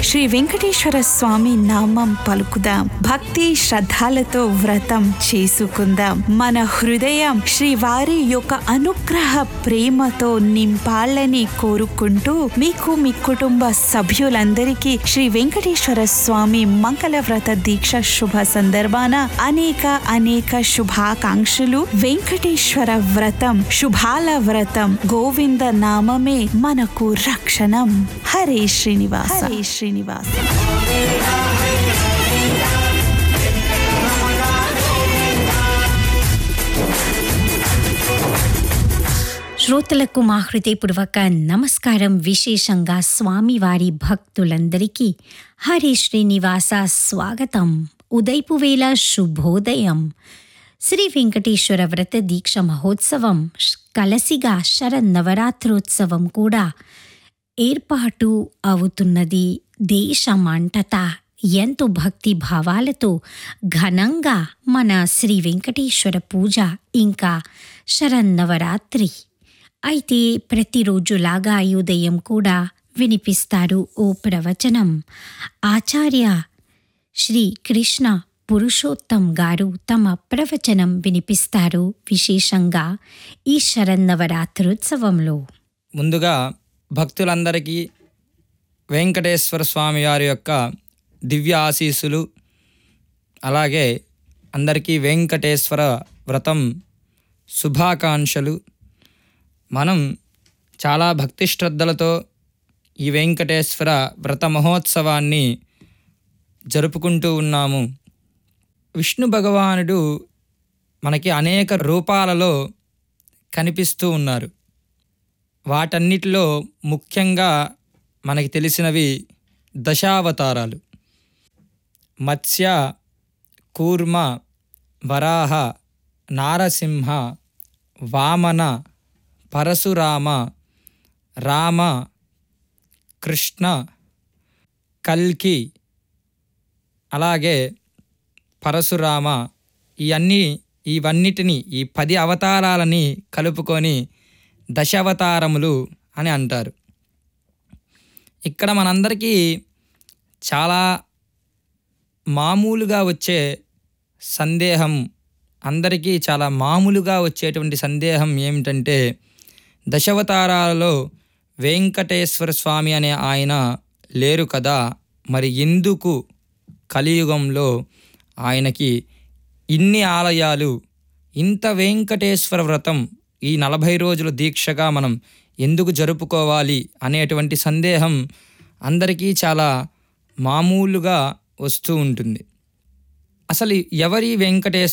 శ్రీ వెంకటేశ్వర స్వామి నామం పలుకుదాం భక్తి శ్రద్ధలతో వ్రతం చేసుకుందాం మన హృదయం శ్రీవారి యొక్క అనుగ్రహ ప్రేమతో నింపాలని కోరుకుంటూ మీకు మీ కుటుంబ సభ్యులందరికీ శ్రీ వెంకటేశ్వర స్వామి మంగళ వ్రత దీక్ష శుభ సందర్భాన అనేక అనేక శుభాకాంక్షలు వెంకటేశ్వర వ్రతం శుభాల వ్రతం గోవింద నామమే మనకు రక్షణం హరే శ్రీనివాస హరే శ్రీనివాస శ్రోతలకు మా హృదయపూర్వక నమస్కారం విశేషంగా స్వామివారి భక్తులందరికీ హరి శ్రీనివాస స్వాగతం ఉదయపు వేళ శుభోదయం శ్రీ వెంకటేశ్వర వ్రత దీక్ష మహోత్సవం కలసిగా శరన్నవరాత్రోత్సవం కూడా ఏర్పాటు అవుతున్నది దేశమంటతా ఎంతో భక్తి భావాలతో ఘనంగా మన శ్రీ వెంకటేశ్వర పూజ ఇంకా శరన్నవరాత్రి అయితే ప్రతిరోజులాగా ఈ ఉదయం కూడా వినిపిస్తారు ఓ ప్రవచనం ఆచార్య శ్రీ కృష్ణ పురుషోత్తం గారు తమ ప్రవచనం వినిపిస్తారు విశేషంగా ఈ శరన్నవరాత్రోత్సవంలో ముందుగా భక్తులందరికీ వెంకటేశ్వర స్వామి వారి యొక్క దివ్య ఆశీస్సులు అలాగే అందరికీ వెంకటేశ్వర వ్రతం శుభాకాంక్షలు మనం చాలా భక్తి శ్రద్ధలతో ఈ వెంకటేశ్వర వ్రత మహోత్సవాన్ని జరుపుకుంటూ ఉన్నాము విష్ణు భగవానుడు మనకి అనేక రూపాలలో కనిపిస్తూ ఉన్నారు వాటన్నిటిలో ముఖ్యంగా మనకి తెలిసినవి దశావతారాలు మత్స్య కూర్మ వరాహ నారసింహ వామన పరశురామ రామ కృష్ణ కల్కి అలాగే పరశురామ ఈ అన్ని ఇవన్నిటిని ఈ పది అవతారాలని కలుపుకొని దశావతారములు అని అంటారు ఇక్కడ మనందరికీ చాలా మామూలుగా వచ్చే సందేహం అందరికీ చాలా మామూలుగా వచ్చేటువంటి సందేహం ఏమిటంటే దశావతారాలలో వెంకటేశ్వర స్వామి అనే ఆయన లేరు కదా మరి ఎందుకు కలియుగంలో ఆయనకి ఇన్ని ఆలయాలు ఇంత వెంకటేశ్వర వ్రతం ఈ నలభై రోజుల దీక్షగా మనం ఎందుకు జరుపుకోవాలి అనేటువంటి సందేహం అందరికీ చాలా మామూలుగా వస్తూ ఉంటుంది అసలు ఎవరి వెంకటేశ్వర